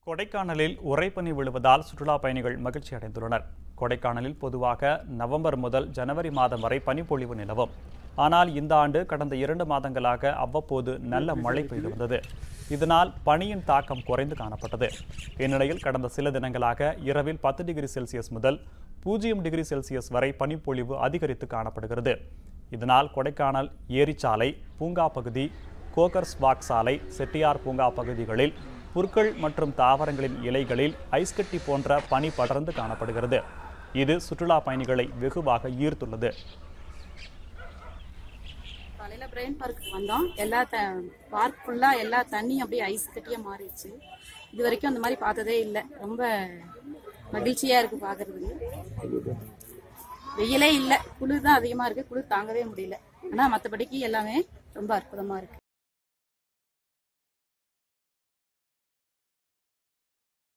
கொடைக்கானலில் உறைபனி விழுவதால் சுற்றுலா பயணிகள் மகிழ்ச்சி அடைந்துள்ளனர் கொடைக்கானலில் பொதுவாக நவம்பர் முதல் ஜனவரி மாதம் வரை பனிப்பொழிவு நிலவும் ஆனால் இந்த ஆண்டு கடந்த இரண்டு மாதங்களாக அவ்வப்போது நல்ல மழை பெய்து வந்தது இதனால் பனியின் தாக்கம் குறைந்து காணப்பட்டது இந்நிலையில் கடந்த சில தினங்களாக இரவில் பத்து டிகிரி செல்சியஸ் முதல் பூஜ்ஜியம் டிகிரி செல்சியஸ் வரை பனிப்பொழிவு அதிகரித்து காணப்படுகிறது இதனால் கொடைக்கானல் ஏரிச்சாலை பூங்கா பகுதி கோக்கர்ஸ் வாக் சாலை செட்டியார் பூங்கா பகுதிகளில் புற்கள் மற்றும் தாவரங்களின் இலைகளில் ஐஸ்கட்டி போன்ற பனி படர்ந்து காணப்படுகிறது இது சுற்றுலா பயணிகளை வெகுவாக ஈர்த்துள்ளது காலையில் பிரெயின் பார்க்குக்கு வந்தோம் எல்லா த பார்க் ஃபுல்லாக எல்லா தண்ணியும் அப்படியே ஐஸ் கட்டியாக மாறிடுச்சு இது வரைக்கும் அந்த மாதிரி பார்த்ததே இல்லை ரொம்ப மகிழ்ச்சியாக இருக்குது பார்க்குறதுக்கு வெயிலே இல்லை குளிர் தான் அதிகமாக இருக்குது குளிர் தாங்கவே முடியல ஆனால் மற்றபடிக்கு எல்லாமே ரொம்ப அற்புதமாக இருக்குது